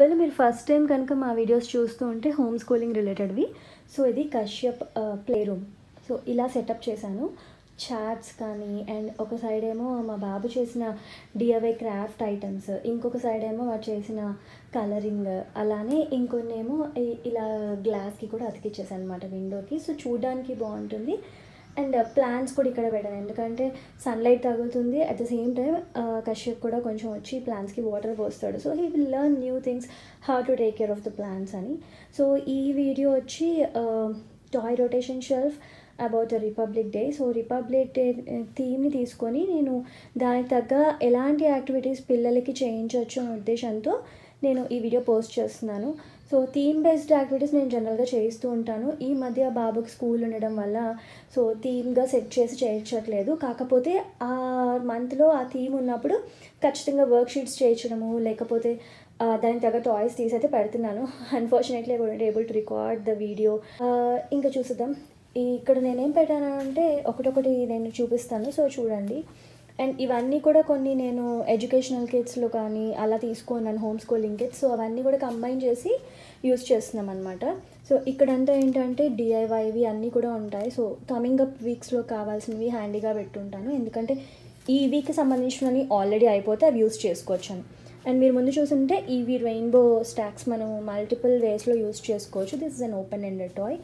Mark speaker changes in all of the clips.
Speaker 1: ఒకవేళ మీరు first time కనుక మా వీడియోస్ చూస్తూ ఉంటే హోమ్ స్కూలింగ్ రిలేటెడ్వి సో ఇది కశ్యప్ ప్లే రూమ్ సో ఇలా సెటప్ చేశాను చాట్స్ కానీ అండ్ ఒక సైడ్ ఏమో మా బాబు చేసిన డిఐవై క్రాఫ్ట్ ఐటమ్స్ ఇంకొక సైడ్ ఏమో వాడు చేసిన కలరింగ్ అలానే ఇంకొన్ని ఏమో ఈ- ఇలా గ్లాస్కి కూడా అతికిచ్చేసాను అనమాట విండోకి సో చూడడానికి బాగుంటుంది అండ్ ప్లాంట్స్ కూడా ఇక్కడ పెట్టాను ఎందుకంటే సన్లైట్ తగులుతుంది at the same time Kashyap కూడా కొంచెం వచ్చి ప్లాంట్స్కి వాటర్ పోస్తాడు so he will learn new things how to take care of the plants అని సో ఈ వీడియో వచ్చి toy rotation shelf about the Republic Day so Republic Day థీమ్ని తీసుకొని నేను దానికి తగ్గ ఎలాంటి యాక్టివిటీస్ పిల్లలకి చేయించవచ్చు అనే ఉద్దేశంతో నేను ఈ వీడియో పోస్ట్ చేస్తున్నాను సో థీమ్ బేస్డ్ యాక్టివిటీస్ నేను జనరల్గా చేయిస్తూ ఉంటాను ఈ మధ్య బాబుకి స్కూల్ ఉండడం వల్ల సో థీమ్గా సెట్ చేసి చేయించట్లేదు కాకపోతే ఆ మంత్లో ఆ థీమ్ ఉన్నప్పుడు ఖచ్చితంగా వర్క్ షీట్స్ చేయించడము లేకపోతే ఆ, దానికి తగ్గ టాయ్స్ తీసి అయితే పెడుతున్నాను unfortunately I able to record the video ఇంకా చూసిద్దాం ఈ ఇక్కడ నేనేం పెట్టాను అంటే ఒకటొకటి నేను చూపిస్తాను సో చూడండి అండ్ ఇవన్నీ కూడా కొన్ని నేను ఎడ్యుకేషనల్ కిట్స్లో కానీ అలా తీసుకున్నాను హోమ్ స్కూలింగ్ కిట్స్ సో అవన్నీ కూడా కంబైన్ చేసి యూస్ చేస్తున్నాం అనమాట సో ఇక్కడంతా ఏంటంటే డిఐవైవి అన్నీ కూడా ఉంటాయి సో కమింగ్ అప్ వీక్స్లో కావాల్సినవి హ్యాండీగా పెట్టుంటాను ఎందుకంటే ఈ వీక్కి సంబంధించినవి ఆల్రెడీ అయిపోతే అవి యూస్ చేసుకోవచ్చాను అండ్ మీరు ముందు చూస్తుంటే ఇవి రెయిన్బో స్టాక్స్ మనం మల్టిపుల్ వేస్లో యూస్ చేసుకోవచ్చు this is an open ended toy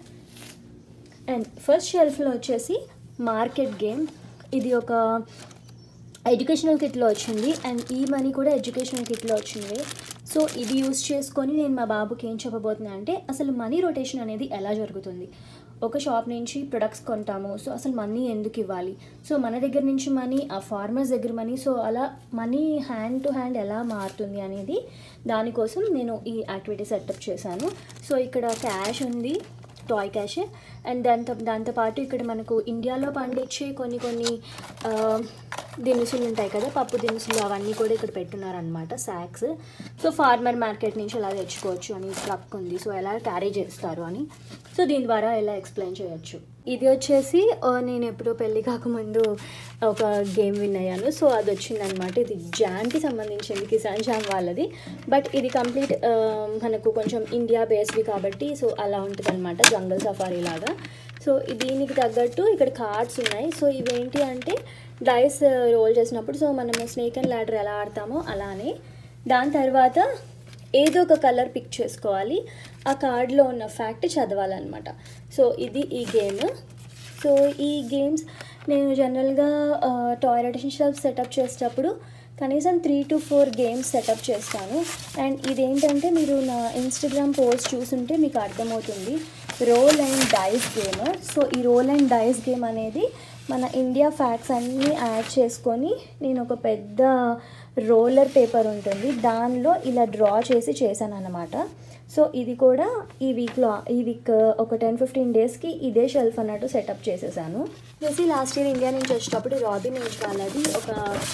Speaker 1: and first షెల్ఫ్లో వచ్చేసి మార్కెట్ గేమ్ ఇది ఒక ఎడ్యుకేషనల్ కిట్లో వచ్చింది అండ్ ఈ మనీ కూడా ఎడ్యుకేషనల్ కిట్లో వచ్చింది సో ఇది యూస్ చేసుకొని నేను మా బాబుకి ఏం చెప్పబోతున్నా అంటే అసలు మనీ రొటేషన్ అనేది ఎలా జరుగుతుంది ఒక షాప్ నుంచి ప్రొడక్ట్స్ కొంటాము సో అసలు మనీ ఎందుకు ఇవ్వాలి సో మన దగ్గర నుంచి మనీ ఆ ఫార్మర్స్ దగ్గర మనీ సో అలా మనీ హ్యాండ్ టు హ్యాండ్ ఎలా మారుతుంది అనేది దానికోసం నేను ఈ యాక్టివిటీ సెటప్ చేశాను సో ఇక్కడ క్యాష్ ఉంది టాయ్ క్యాష్ అండ్ దాంతో దాంతోపాటు ఇక్కడ మనకు ఇండియాలో పండించే కొన్ని కొన్ని ఆ, దినుసులు ఉంటాయి కదా పప్పు దినుసులు అవన్నీ కూడా ఇక్కడ పెట్టున్నారనమాట శాక్స్ సో ఫార్మర్ మార్కెట్ నుంచి ఎలా తెచ్చుకోవచ్చు అని ట్రక్ ఉంది సో ఎలా క్యారీ చేస్తారు అని సో దీని ద్వారా ఎలా ఎక్స్ప్లెయిన్ చేయొచ్చు ఇది వచ్చేసి ఆ, నేను ఎప్పుడో పెళ్ళి కాకముందు ఒక గేమ్ విన్ అయ్యాను సో అది వచ్చిందనమాట ఇది జామ్కి సంబంధించింది కిసాన్ జామ్ వాళ్ళది బట్ ఇది కంప్లీట్ ఆ, మనకు కొంచెం ఇండియా బేస్డ్ కాబట్టి సో అలా ఉంటుంది అనమాట జంగల్ సఫారీ లాగా సో దీనికి తగ్గట్టు ఇక్కడ కార్డ్స్ ఉన్నాయి సో ఇవేంటి అంటే డైస్ రోల్ చేసినప్పుడు సో మనము స్నేక్ అండ్ ల్యాడర్ ఎలా ఆడతామో అలానే దాని తర్వాత ఏదో ఒక కలర్ పిక్ చేసుకోవాలి ఆ కార్డ్లో ఉన్న ఫ్యాక్ట్ చదవాలన్నమాట సో ఇది ఈ గేమ్ సో ఈ గేమ్స్ నేను జనరల్గా టాయ్ రొటేషన్ షెల్ఫ్ సెటప్ చేసేటప్పుడు కనీసం three to four games setup చేస్తాను అండ్ ఇదేంటంటే మీరు నా ఇన్స్టాగ్రామ్ పోస్ట్ చూసుంటే మీకు అర్థమవుతుంది roll and dice game so ఈ రోల్ అండ్ డైస్ గేమ్ అనేది మన ఇండియా ఫ్యాక్ట్స్ అన్నీ యాడ్ చేసుకొని నేను ఒక పెద్ద రోలర్ పేపర్ ఉంటుంది దానిలో ఇలా డ్రా చేసి చేశాను అనమాట సో ఇది కూడా ఈ వీక్లో ఈ వీక్ ఒక టెన్ ఫిఫ్టీన్ డేస్కి ఇదే షెల్ఫ్ అన్నట్టు సెటప్ చేసేసాను చేసి లాస్ట్ ఇయర్ ఇండియా నుంచి వచ్చేటప్పుడు రాబిన్ ఏజ్ వాళ్ళది ఒక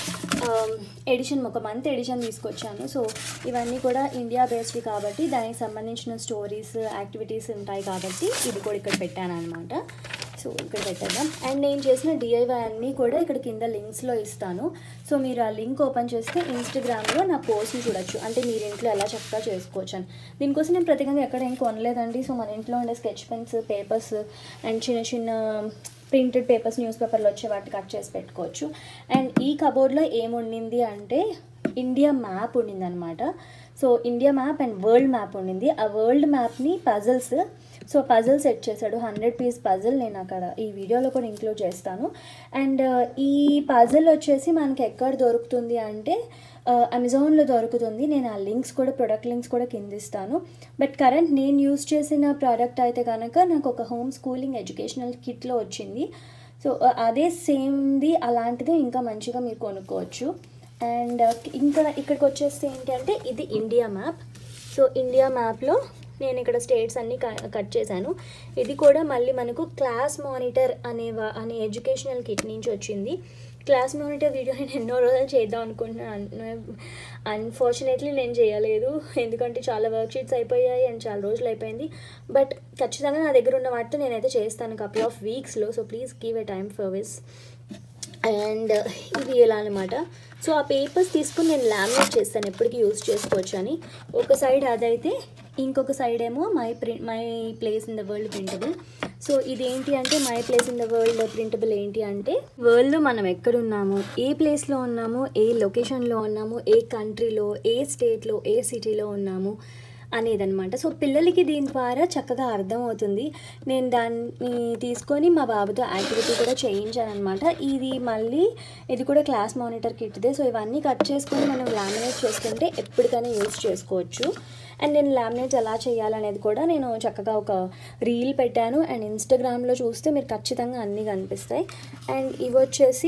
Speaker 1: ఎడిషన్ ఒక మంత్ ఎడిషన్ తీసుకొచ్చాను సో ఇవన్నీ కూడా ఇండియా బేస్డ్ కాబట్టి దానికి సంబంధించిన స్టోరీస్ యాక్టివిటీస్ ఉంటాయి కాబట్టి ఇది కూడా ఇక్కడ పెట్టాను అనమాట సో ఇక్కడ పెట్టేద్దాం అండ్ నేను చేసిన డిఐవై అన్నీ కూడా ఇక్కడ కింద లింక్స్లో ఇస్తాను సో మీరు ఆ లింక్ ఓపెన్ చేస్తే ఇన్స్టాగ్రామ్లో నా పోస్ట్ని చూడొచ్చు అంటే మీరు ఇంట్లో ఎలా చక్కగా చేసుకోవచ్చు అని దీనికోసం నేను ప్రత్యేకంగా ఎక్కడ ఏం కొనలేదండి సో మన ఇంట్లో ఉండే స్కెచ్ పెన్స్ పేపర్స్ అండ్ చిన్న చిన్న ప్రింటెడ్ పేపర్స్ న్యూస్ పేపర్లో వచ్చే వాటి కట్ చేసి పెట్టుకోవచ్చు అండ్ ఈ కబోర్డ్లో ఏముండింది అంటే ఇండియా మ్యాప్ ఉండింది అనమాట so India map and world map ఉండింది ఆ వరల్డ్ మ్యాప్ని పజల్స్ సో పజల్ సెట్ చేశాడు హండ్రెడ్ పీస్ పజల్ నేను అక్కడ ఈ వీడియోలో కూడా ఇంక్లూడ్ చేస్తాను అండ్ ఈ పజల్ వచ్చేసి మనకి ఎక్కడ దొరుకుతుంది అంటే అమెజాన్లో దొరుకుతుంది నేను ఆ లింక్స్ కూడా ప్రొడక్ట్ లింక్స్ కూడా కింద ఇస్తాను బట్ కరెంట్ నేను యూస్ చేసిన ప్రోడక్ట్ అయితే కనుక నాకు ఒక హోమ్ స్కూలింగ్ ఎడ్యుకేషనల్ కిట్లో వచ్చింది సో అదే సేమ్ది అలాంటిదే ఇంకా మంచిగా మీరు కొనుక్కోవచ్చు అండ్ ఇంకా ఇక్కడికి వచ్చేస్తే ఏంటి అంటే ఇది ఇండియా మ్యాప్ సో ఇండియా మ్యాప్లో నేను ఇక్కడ స్టేట్స్ అన్నీ క- కట్ చేశాను ఇది కూడా మళ్ళీ మనకు క్లాస్ మానిటర్ అనే వా- అనే ఎడ్యుకేషనల్ కిట్ నుంచి వచ్చింది క్లాస్ మానిటర్ వీడియో నేను ఎన్నో రోజులు చేద్దాం అనుకుంటున్నాను అన్ఫార్చునేట్లీ నేను చేయలేదు ఎందుకంటే చాలా వర్క్ షీట్స్ అయిపోయాయి అండ్ చాలా రోజులు అయిపోయింది బట్ ఖచ్చితంగా నా దగ్గర ఉన్న వాటితో నేనైతే చేస్తాను కపుల్ ఆఫ్ వీక్స్లో so please give a time for this and ఇది ఎలా అనమాట సో ఆ పేపర్స్ తీసుకుని నేను లామినేట్ చేస్తాను ఎప్పటికీ యూజ్ చేసుకోవచ్చు అని ఒక సైడ్ అదైతే ఇంకొక సైడ్ ఏమో my print my place in the world printable so ఇదేంటి అంటే my place in the world printable ఏంటి అంటే వరల్డ్లో మనం ఎక్కడున్నాము ఏ ప్లేస్లో ఉన్నాము ఏ లొకేషన్లో ఉన్నాము ఏ కంట్రీలో ఏ స్టేట్లో ఏ సిటీలో ఉన్నాము అనేదన్నమాట సో పిల్లలకి దీని ద్వారా చక్కగా అర్థమవుతుంది నేను దాన్ని తీసుకొని మా బాబుతో యాక్టివిటీ కూడా చేయించాను అనమాట ఇది మళ్ళీ ఇది కూడా క్లాస్ మానిటర్ కిట్దే సో ఇవన్నీ కట్ చేసుకొని మనం లామినేట్ చేసుకుంటే ఎప్పటికైనా యూజ్ చేసుకోవచ్చు అండ్ నేను లామినేట్స్ ఎలా చేయాలనేది కూడా నేను చక్కగా ఒక రీల్ పెట్టాను అండ్ ఇన్స్టాగ్రామ్లో చూస్తే మీరు ఖచ్చితంగా అన్నీ కనిపిస్తాయి అండ్ ఇవి వచ్చేసి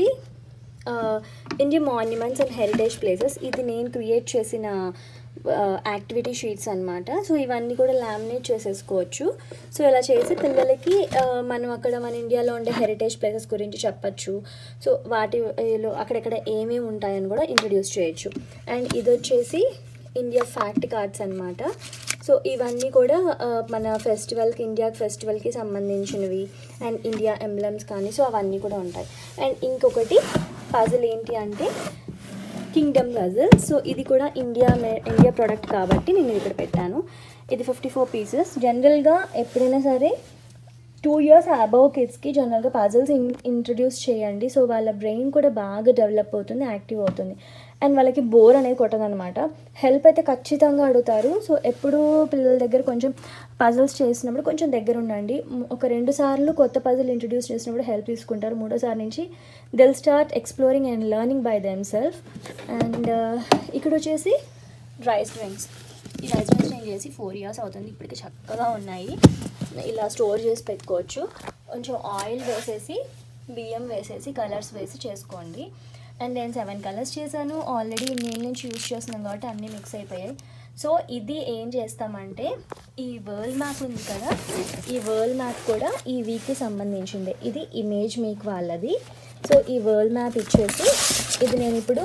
Speaker 1: Indian monuments and heritage places ఇది నేను క్రియేట్ చేసిన యాక్టివిటీ షీట్స్ అనమాట సో ఇవన్నీ కూడా లామినేట్ చేసేసుకోవచ్చు సో ఇలా చేసి పిల్లలకి ఆ, మనం అక్కడ మన ఇండియాలో ఉండే హెరిటేజ్ ప్లేసెస్ గురించి చెప్పచ్చు సో వాటిలో అక్కడెక్కడ ఏమేమి ఉంటాయని కూడా ఇంట్రడ్యూస్ చేయొచ్చు అండ్ ఇది వచ్చేసి ఇండియా ఫ్యాక్ట్ కార్డ్స్ అనమాట సో ఇవన్నీ కూడా ఆ, మన ఫెస్టివల్కి ఇండియా ఫెస్టివల్కి సంబంధించినవి అండ్ ఇండియా ఎంబ్లమ్స్ కానీ సో అవన్నీ కూడా ఉంటాయి అండ్ ఇంకొకటి పజిల్ ఏంటి అంటే కింగ్డమ్ పజిల్ సో ఇది కూడా ఇండియా మే- ఇండియా ప్రోడక్ట్ కాబట్టి నేను ఇక్కడ పెట్టాను ఇది ఫిఫ్టీ ఫోర్ పీసెస్ జనరల్గా ఎప్పుడైనా సరే టూ ఇయర్స్ అబవ్ కిడ్స్కి జనరల్గా పజిల్స్ ఇన్ ఇంట్రడ్యూస్ చేయండి సో వాళ్ళ బ్రెయిన్ కూడా బాగా డెవలప్ అవుతుంది యాక్టివ్ అవుతుంది అండ్ వాళ్ళకి బోర్ అనేది కొట్టదనమాట హెల్ప్ అయితే ఖచ్చితంగా అడుగుతారు సో ఎప్పుడు పిల్లల దగ్గర కొంచెం పజిల్స్ చేసినప్పుడు కొంచెం దగ్గర ఉండండి మ్, ఒక రెండు సార్లు కొత్త పజిల్ ఇంట్రడ్యూస్ చేసినప్పుడు హెల్ప్ తీసుకుంటారు మూడోసారి నుంచి they'll start exploring and learning by them self and ఇక్కడ వచ్చేసి రైస్ డ్రింక్స్ ఈ రైస్ డ్రింక్స్ నేను చేసి ఫోర్ ఇయర్స్ అవుతుంది ఇప్పటికి చక్కగా ఉన్నాయి ఇలా స్టోర్ చేసి పెట్టుకోవచ్చు కొంచెం ఆయిల్ వేసేసి బియ్యం వేసేసి కలర్స్ వేసి చేసుకోండి అండ్ నేను సెవెన్ కలర్స్ చేశాను ఆల్రెడీ నేను నుంచి యూస్ చేస్తున్నాను కాబట్టి అన్నీ మిక్స్ అయిపోయాయి సో ఇది ఏం చేస్తామంటే ఈ వరల్డ్ మ్యాప్ ఉంది కదా ఈ వరల్డ్ మ్యాప్ కూడా ఈ వీక్కి సంబంధించింది ఇది ఇమేజ్ మేక్ వాళ్ళది సో ఈ వరల్డ్ మ్యాప్ ఇచ్చేసి ఇది నేను ఇప్పుడు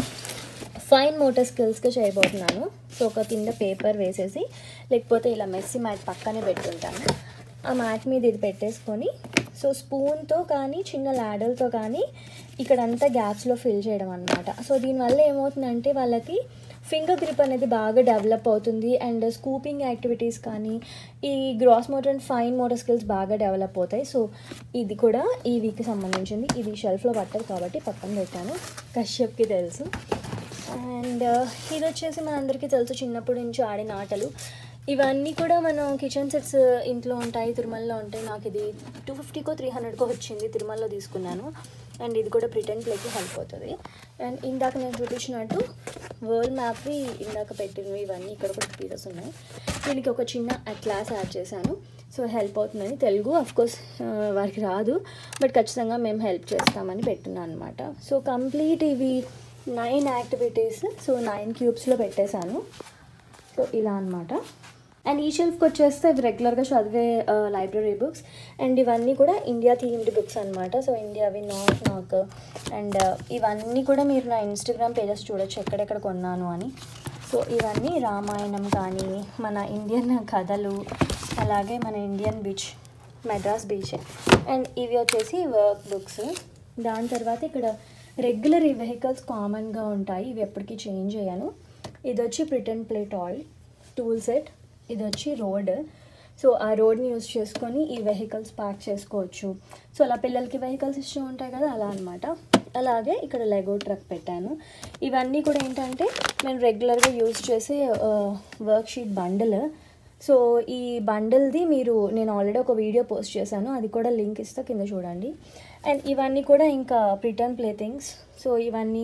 Speaker 1: ఫైన్ మోటార్ స్కిల్స్గా చేయబోతున్నాను సో ఒక కింద పేపర్ వేసేసి లేకపోతే ఇలా మెస్సి మ్యాట్ పక్కనే పెట్టుంటాను ఆ మ్యాట్ మీద ఇది పెట్టేసుకొని సో స్పూన్తో కానీ చిన్న ల్యాడల్తో కానీ ఇక్కడంతా గ్యాప్స్లో ఫిల్ చేయడం అనమాట సో దీనివల్ల ఏమవుతుందంటే వాళ్ళకి ఫింగర్ గ్రిప్ అనేది బాగా డెవలప్ అవుతుంది అండ్ స్కూపింగ్ యాక్టివిటీస్ కానీ ఈ gross motor and fine motor skills బాగా డెవలప్ అవుతాయి సో ఇది కూడా ఈ వీక్కి సంబంధించింది ఇది షెల్ఫ్లో పట్టదు కాబట్టి పక్కన పెట్టాను కశ్యప్కి తెలుసు అండ్ ఇది వచ్చేసి మనందరికీ తెలుసు చిన్నప్పటి నుంచి ఆడిన ఆటలు ఇవన్నీ కూడా మనం కిచెన్ సెట్స్ ఇంట్లో ఉంటాయి తిరుమలలో ఉంటాయి నాకు ఇది టూ ఫిఫ్టీకో త్రీ హండ్రెడ్కో వచ్చింది తిరుమలలో తీసుకున్నాను అండ్ ఇది కూడా ప్రిటెండ్ ప్లేకి హెల్ప్ అవుతుంది అండ్ ఇందాక నేను చూపించినట్టు వరల్డ్ మ్యాప్వి ఇందాక పెట్టినవి ఇవన్నీ ఇక్కడ కూడా పీసెస్ ఉన్నాయి దీనికి ఒక చిన్న అట్లాస్ యాడ్ చేశాను సో హెల్ప్ అవుతుందని తెలుగు కోర్స్ వారికి రాదు బట్ ఖచ్చితంగా మేము హెల్ప్ చేస్తామని పెట్టున్నాను అనమాట సో కంప్లీట్ ఇవి నైన్ యాక్టివిటీస్ సో నైన్ క్యూబ్స్లో పెట్టేశాను సో ఇలా అనమాట అండ్ ఈ షెల్ఫ్కి వచ్చేస్తే ఇవి రెగ్యులర్గా చదివే లైబ్రరీ బుక్స్ అండ్ ఇవన్నీ కూడా ఇండియా థీమ్డ్ బుక్స్ అనమాట సో ఇండియావి నాట్ నాక్ అండ్ ఇవన్నీ కూడా మీరు నా ఇన్స్టాగ్రామ్ పేజెస్ చూడొచ్చు ఎక్కడెక్కడ కొన్నాను అని సో ఇవన్నీ రామాయణం కానీ మన ఇండియన్ కథలు అలాగే మన Indian beach Madras beach and ఇవి వచ్చేసి వర్క్ బుక్స్ దాని తర్వాత ఇక్కడ రెగ్యులర్ ఈ వెహికల్స్ కామన్గా ఉంటాయి ఇవి ఎప్పటికీ చేంజ్ అయ్యాను ఇది వచ్చి pretend plate oil tool set ఇది వచ్చి రోడ్ సో ఆ రోడ్ని యూస్ చేసుకొని ఈ వెహికల్స్ పార్క్ చేసుకోవచ్చు సో అలా పిల్లలకి వెహికల్స్ ఇష్టం ఉంటాయి కదా అలా అనమాట అలాగే ఇక్కడ లెగో ట్రక్ పెట్టాను ఇవన్నీ కూడా ఏంటంటే నేను రెగ్యులర్గా యూజ్ చేసే వర్క్ షీట్ బండిల్ సో ఈ బండిల్ది మీరు నేను ఆల్రెడీ ఒక వీడియో పోస్ట్ చేశాను అది కూడా లింక్ ఇస్తా కింద చూడండి అండ్ ఇవన్నీ కూడా ఇంకా ప్రిటర్న్ ప్లే థింగ్స్ సో ఇవన్నీ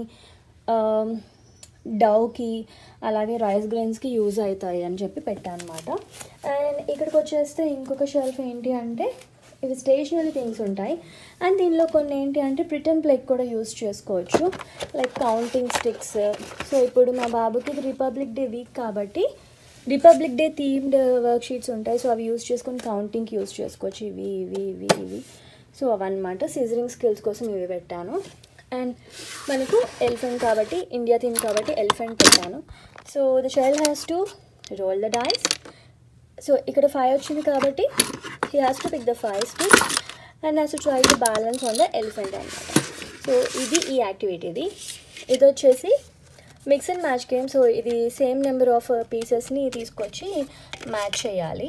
Speaker 1: డౌకి అలాగే రైస్ గ్రెయిన్స్కి యూజ్ అవుతాయి అని చెప్పి పెట్టాను అనమాట అండ్ ఇక్కడికి వచ్చేస్తే ఇంకొక షెల్ఫ్ ఏంటి అంటే ఇవి స్టేషనరీ థింగ్స్ ఉంటాయి అండ్ దీనిలో కొన్ని ఏంటి అంటే ప్రిటర్న్ ప్లేక్ కూడా యూస్ చేసుకోవచ్చు లైక్ కౌంటింగ్ స్టిక్స్ సో ఇప్పుడు మా బాబుకి ఇది రిపబ్లిక్ డే వీక్ కాబట్టి Republic Day themed work sheets ఉంటాయి సో అవి యూస్ చేసుకొని కౌంటింగ్కి యూస్ చేసుకోవచ్చు ఇవి ఇవి ఇవి ఇవి సో అవన్నమాట సీజరింగ్ స్కిల్స్ కోసం ఇవి పెట్టాను అండ్ మనకు ఎలిఫెంట్ కాబట్టి ఇండియా థీమ్ కాబట్టి ఎలిఫెంట్ పెట్టాను so the child has to roll the dice so ఇక్కడ ఫైవ్ వచ్చింది కాబట్టి he has to pick the five sticks and has to try to balance on the elephant అనమాట so ఇది ఈ యాక్టివిటీది ఇది వచ్చేసి mix and match game so ఇది సేమ్ నెంబర్ ఆఫ్ పీసెస్ని తీసుకొచ్చి మ్యాచ్ చేయాలి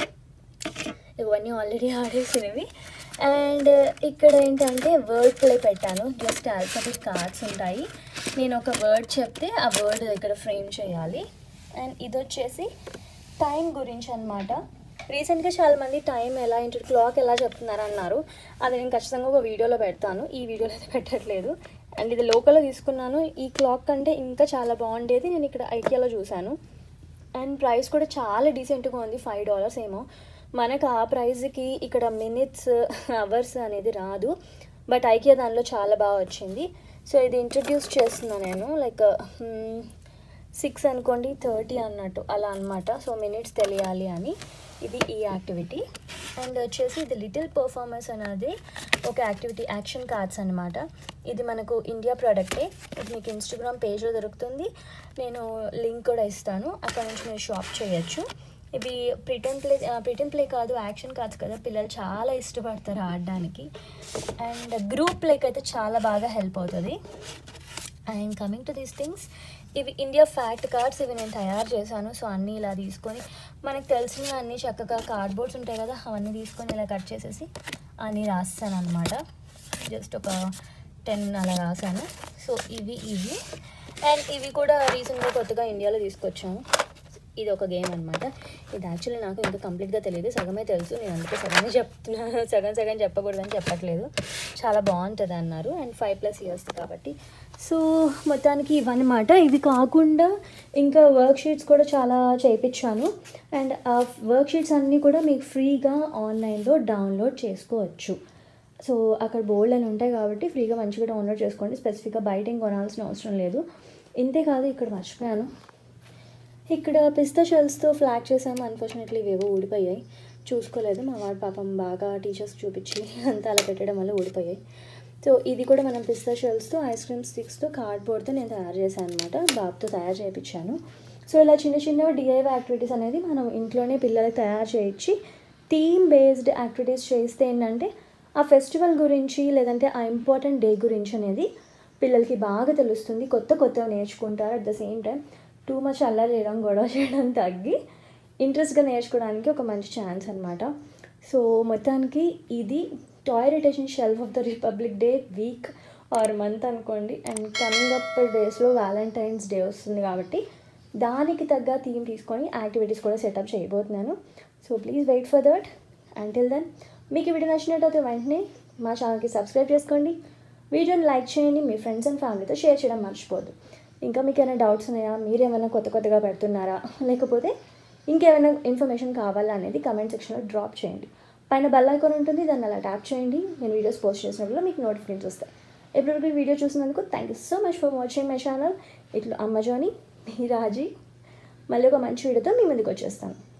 Speaker 1: ఇవన్నీ ఆల్రెడీ ఆడేసినవి అండ్ ఇక్కడ ఏంటంటే వర్డ్ ప్లే పెట్టాను జస్ట్ ఆల్ఫాబెట్ కార్డ్స్ ఉంటాయి నేను ఒక వర్డ్ చెప్తే ఆ వర్డ్ ఇక్కడ ఫ్రేమ్ చేయాలి అండ్ ఇది వచ్చేసి టైం గురించి అనమాట రీసెంట్గా చాలామంది టైం ఎలా ఏంటి క్లాక్ ఎలా చెప్తున్నారు అన్నారు అది నేను ఖచ్చితంగా ఒక వీడియోలో పెడతాను ఈ వీడియోలో అయితే పెట్టట్లేదు అండ్ ఇది లోకల్లో తీసుకున్నాను ఈ క్లాక్ కంటే ఇంకా చాలా బాగుండేది నేను ఇక్కడ ఐకియాలో చూశాను అండ్ ప్రైస్ కూడా చాలా డీసెంట్గా ఉంది ఫైవ్ డాలర్స్ ఏమో మనకు ఆ ప్రైస్కి ఇక్కడ మినిట్స్ అవర్స్ అనేది రాదు బట్ ఐకియా దానిలో చాలా బాగా వచ్చింది సో ఇది ఇంట్రడ్యూస్ చేస్తున్నాను నేను లైక్ సిక్స్ అనుకోండి థర్టీ అన్నట్టు అలా అనమాట సో మినిట్స్ తెలియాలి అని ఇది ఈ యాక్టివిటీ అండ్ వచ్చేసి ఇది లిటిల్ పర్ఫార్మెన్స్ అనేది ఒక యాక్టివిటీ యాక్షన్ కార్డ్స్ అనమాట ఇది మనకు ఇండియా ప్రోడక్టే ఇది మీకు ఇన్స్టాగ్రామ్ పేజ్లో దొరుకుతుంది నేను లింక్ కూడా ఇస్తాను అక్కడ నుంచి మీరు షాప్ చేయొచ్చు ఇవి ప్రిటెన్ ప్లే ప్రిటెన్ ప్లే కాదు యాక్షన్ కార్డ్స్ కదా పిల్లలు చాలా ఇష్టపడతారు ఆడడానికి అండ్ గ్రూప్ ప్లేకి అయితే చాలా బాగా హెల్ప్ అవుతుంది and coming to these things ఇవి ఇండియా ఫ్యాక్ట్ కార్డ్స్ ఇవి నేను తయారు చేశాను సో అన్నీ ఇలా తీసుకొని మనకు తెలిసిన అన్నీ చక్కగా కార్డ్బోర్డ్స్ ఉంటాయి కదా అవన్నీ తీసుకొని ఇలా కట్ చేసేసి అన్నీ రాస్తాను అనమాట జస్ట్ ఒక టెన్ అలా రాశాను సో ఇవి ఇవి అండ్ ఇవి కూడా రీసెంట్గా కొత్తగా ఇండియాలో తీసుకొచ్చాము ఇది ఒక గేమ్ అనమాట ఇది యాక్చువల్లీ నాకు ఇంకా కంప్లీట్గా తెలియదు సగమే తెలుసు నేను అందుకే సగమే చెప్తున్నాను సగం సగం చెప్పకూడదని చెప్పట్లేదు చాలా బాగుంటుంది అన్నారు అండ్ ఫైవ్ ప్లస్ ఇయర్స్ కాబట్టి సో మొత్తానికి ఇవన్నమాట ఇవి కాకుండా ఇంకా వర్క్ షీట్స్ కూడా చాలా చేయించాను అండ్ ఆ వర్క్ షీట్స్ అన్నీ కూడా మీకు ఫ్రీగా ఆన్లైన్లో డౌన్లోడ్ చేసుకోవచ్చు సో అక్కడ బోల్డ్ అని ఉంటాయి కాబట్టి ఫ్రీగా మంచిగా డౌన్లోడ్ చేసుకోండి స్పెసిఫిక్గా బయట ఏం కొనాల్సిన అవసరం లేదు ఇంతే కాదు ఇక్కడ మర్చిపోయాను ఇక్కడ పిస్తా షెల్స్తో ఫ్లాగ్ చేసాము అన్ఫార్చునేట్లీ ఇవేవో ఊడిపోయాయి చూసుకోలేదు మా వాడు పాపం బాగా టీచర్స్ చూపించి అంతా అలా పెట్టడం వల్ల ఊడిపోయాయి సో ఇది కూడా మనం పిస్తా షెల్స్తో ఐస్ క్రీమ్ స్టిక్స్తో కార్డ్బోర్డ్తో నేను తయారు చేశాను అనమాట బాబుతో తయారు చేయించాను సో ఇలా చిన్న చిన్న డిఐవై యాక్టివిటీస్ అనేది మనం ఇంట్లోనే పిల్లలకి తయారు చేయించి థీమ్ బేస్డ్ యాక్టివిటీస్ చేస్తే ఏంటంటే ఆ ఫెస్టివల్ గురించి లేదంటే ఆ ఇంపార్టెంట్ డే గురించి అనేది పిల్లలకి బాగా తెలుస్తుంది కొత్త కొత్తగా నేర్చుకుంటారు at the same time too much అల్లరి చేయడం గొడవ చేయడం తగ్గి ఇంట్రెస్ట్గా నేర్చుకోవడానికి ఒక మంచి ఛాన్స్ అనమాట సో మొత్తానికి ఇది toy rotation shelf of the Republic Day week or month అనుకోండి అండ్ కమింగ్ అప్ డేస్లో వ్యాలంటైన్స్ డే వస్తుంది కాబట్టి దానికి తగ్గ థీమ్ తీసుకొని యాక్టివిటీస్ కూడా సెటప్ చేయబోతున్నాను so please wait for that until then మీకు ఈ వీడియో నచ్చినట్టయితే వెంటనే మా ఛానల్కి సబ్స్క్రైబ్ చేసుకోండి వీడియోని లైక్ చేయండి మీ ఫ్రెండ్స్ అండ్ ఫ్యామిలీతో షేర్ చేయడం మర్చిపోద్దు ఇంకా మీకు ఏమైనా డౌట్స్ ఉన్నాయా మీరు ఏమైనా కొత్త కొత్తగా పెడుతున్నారా లేకపోతే ఇంకేమైనా ఇన్ఫర్మేషన్ కావాలా అనేది కమెంట్ సెక్షన్లో డ్రాప్ చేయండి పైన బెల్ ఐకాన్ ఉంటుంది దాన్ని అలా ట్యాప్ చేయండి నేను వీడియోస్ పోస్ట్ చేసినప్పుడు మీకు నోటిఫికేషన్స్ వస్తాయి ఎప్పుడు వీడియో చూసినందుకు thank you so much for watching my channel ఇట్లా అమ్మజోని మీ రాజీ మళ్ళీ ఒక మంచి వీడియోతో మీ ముందుకు వచ్చేస్తాను